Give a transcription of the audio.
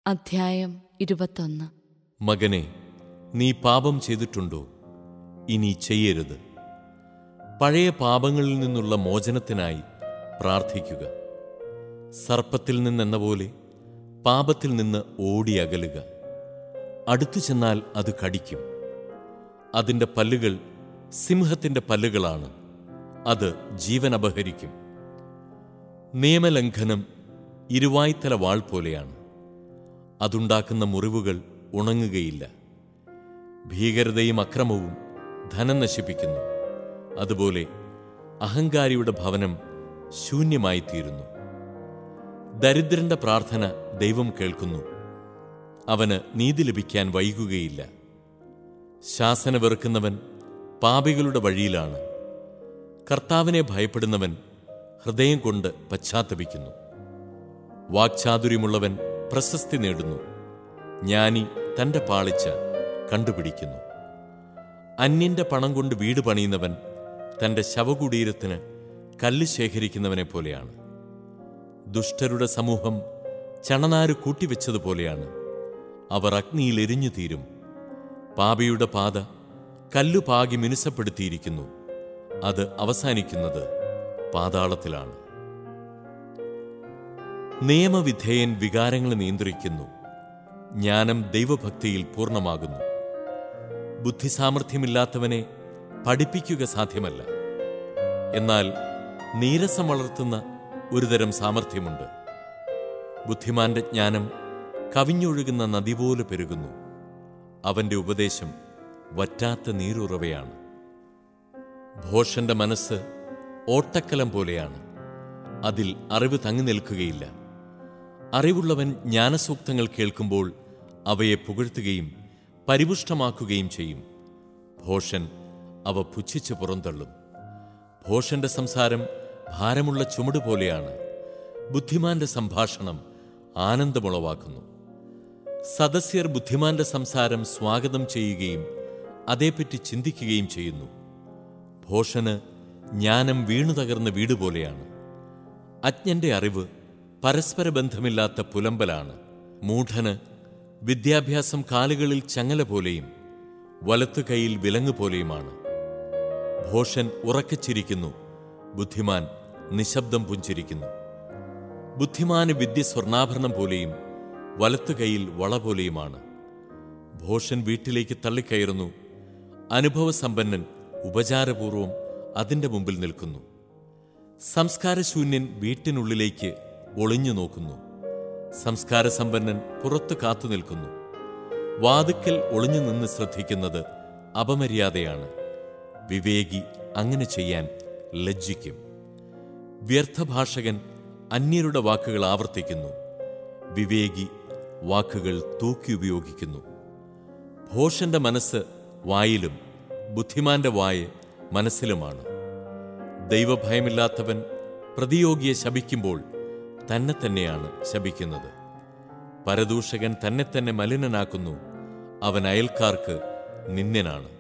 അധ്യായം ഇരുപത്തൊന്ന് മകനെ നീ പാപം ചെയ്തിട്ടുണ്ടോ ഇനി ചെയ്യരുത് പഴയ പാപങ്ങളിൽ നിന്നുള്ള മോചനത്തിനായി പ്രാർത്ഥിക്കുക സർപ്പത്തിൽ നിന്നെന്ന പോലെ പാപത്തിൽ നിന്ന് ഓടി അകലുക അടുത്തു ചെന്നാൽ അത് കടിക്കും അതിൻ്റെ പല്ലുകൾ സിംഹത്തിൻ്റെ പല്ലുകളാണ് അത് ജീവൻ അപഹരിക്കും നിയമലംഘനം ഇരുവായ്ത്തല വാൾ പോലെയാണ് അതുണ്ടാക്കുന്ന മുറിവുകൾ ഉണങ്ങുകയില്ല ഭീകരതയും അക്രമവും ധനം നശിപ്പിക്കുന്നു അതുപോലെ അഹങ്കാരിയുടെ ഭവനം ശൂന്യമായിത്തീരുന്നു ദരിദ്രന്റെ പ്രാർത്ഥന ദൈവം കേൾക്കുന്നു അവന് നീതി ലഭിക്കാൻ വൈകുകയില്ല ശാസന വെറുക്കുന്നവൻ പാപികളുടെ വഴിയിലാണ് കർത്താവിനെ ഭയപ്പെടുന്നവൻ ഹൃദയം കൊണ്ട് പശ്ചാത്തപിക്കുന്നു വാക്ചാതുര്യമുള്ളവൻ പ്രശസ്തി നേടുന്നു ജ്ഞാനി തന്റെ പാളിച്ച കണ്ടുപിടിക്കുന്നു അന്യന്റെ പണം കൊണ്ട് വീട് പണിയുന്നവൻ തന്റെ ശവകുടീരത്തിന് കല്ല് ശേഖരിക്കുന്നവനെ പോലെയാണ് ദുഷ്ടരുടെ സമൂഹം ചണനാര് കൂട്ടിവെച്ചതുപോലെയാണ് അവർ അഗ്നിയിൽ എരിഞ്ഞു തീരും പാപിയുടെ പാത കല്ലുപാകി മിനുസപ്പെടുത്തിയിരിക്കുന്നു അത് അവസാനിക്കുന്നത് പാതാളത്തിലാണ് നിയമവിധേയൻ വികാരങ്ങളെ നിയന്ത്രിക്കുന്നു ജ്ഞാനം ദൈവഭക്തിയിൽ പൂർണ്ണമാകുന്നു ബുദ്ധിസാമർഥ്യമില്ലാത്തവനെ പഠിപ്പിക്കുക സാധ്യമല്ല എന്നാൽ നീരസം വളർത്തുന്ന ഒരുതരം സാമർഥ്യമുണ്ട് ബുദ്ധിമാന്റെ ജ്ഞാനം കവിഞ്ഞൊഴുകുന്ന നദി പോലെ പെരുകുന്നു അവന്റെ ഉപദേശം വറ്റാത്ത നീരുറവയാണ് ഭോഷന്റെ മനസ്സ് ഓട്ടക്കലം പോലെയാണ് അതിൽ അറിവ് തങ്ങി നിൽക്കുകയില്ല അറിവുള്ളവൻ ജ്ഞാനസൂക്തങ്ങൾ കേൾക്കുമ്പോൾ അവയെ പുകഴ്ത്തുകയും പരിപുഷ്ടമാക്കുകയും ചെയ്യും ഭോഷൻ അവ പുച്ഛിച്ച് പുറന്തള്ളും ഭോഷന്റെ സംസാരം ഭാരമുള്ള ചുമട് പോലെയാണ് ബുദ്ധിമാന്റെ സംഭാഷണം ആനന്ദമുളവാക്കുന്നു സദസ്യർ ബുദ്ധിമാന്റെ സംസാരം സ്വാഗതം ചെയ്യുകയും അതേപ്പറ്റി ചിന്തിക്കുകയും ചെയ്യുന്നു ഭോഷന് ജ്ഞാനം വീണു തകർന്ന വീട് പോലെയാണ് അജ്ഞന്റെ അറിവ് പരസ്പര ബന്ധമില്ലാത്ത പുലമ്പലാണ് മൂഢന് വിദ്യാഭ്യാസം കാലുകളിൽ ചങ്ങല പോലെയും വലത്തു കൈയിൽ വിലങ്ങ് പോലെയുമാണ് ഭോഷൻ ഉറക്കച്ചിരിക്കുന്നു ബുദ്ധിമാൻ നിശബ്ദം പുഞ്ചിരിക്കുന്നു ബുദ്ധിമാന് വിദ്യ സ്വർണ്ണാഭരണം പോലെയും വലത്തു കൈയിൽ വള പോലെയുമാണ് ഭോഷൻ വീട്ടിലേക്ക് തള്ളിക്കയറുന്നു അനുഭവസമ്പന്നൻ ഉപചാരപൂർവം അതിന്റെ മുമ്പിൽ നിൽക്കുന്നു സംസ്കാരശൂന്യൻ വീട്ടിനുള്ളിലേക്ക് ഒളിഞ്ഞു നോക്കുന്നു സംസ്കാരസമ്പന്നൻ പുറത്തു കാത്തു നിൽക്കുന്നു വാതുക്കൽ ഒളിഞ്ഞു നിന്ന് ശ്രദ്ധിക്കുന്നത് അപമര്യാദയാണ് വിവേകി അങ്ങനെ ചെയ്യാൻ ലജ്ജിക്കും വ്യർത്ഥഭാഷകൻ അന്യരുടെ വാക്കുകൾ ആവർത്തിക്കുന്നു വിവേകി വാക്കുകൾ തൂക്കി ഉപയോഗിക്കുന്നു ഭോഷന്റെ മനസ്സ് വായിലും ബുദ്ധിമാന്റെ വായ് മനസ്സിലുമാണ് ദൈവഭയമില്ലാത്തവൻ പ്രതിയോഗിയെ ശപിക്കുമ്പോൾ തന്നെ തന്നെയാണ് ശപിക്കുന്നത് പരദൂഷകൻ തന്നെ തന്നെ മലിനനാക്കുന്നു അവൻ അയൽക്കാർക്ക് നിന്ദനാണ്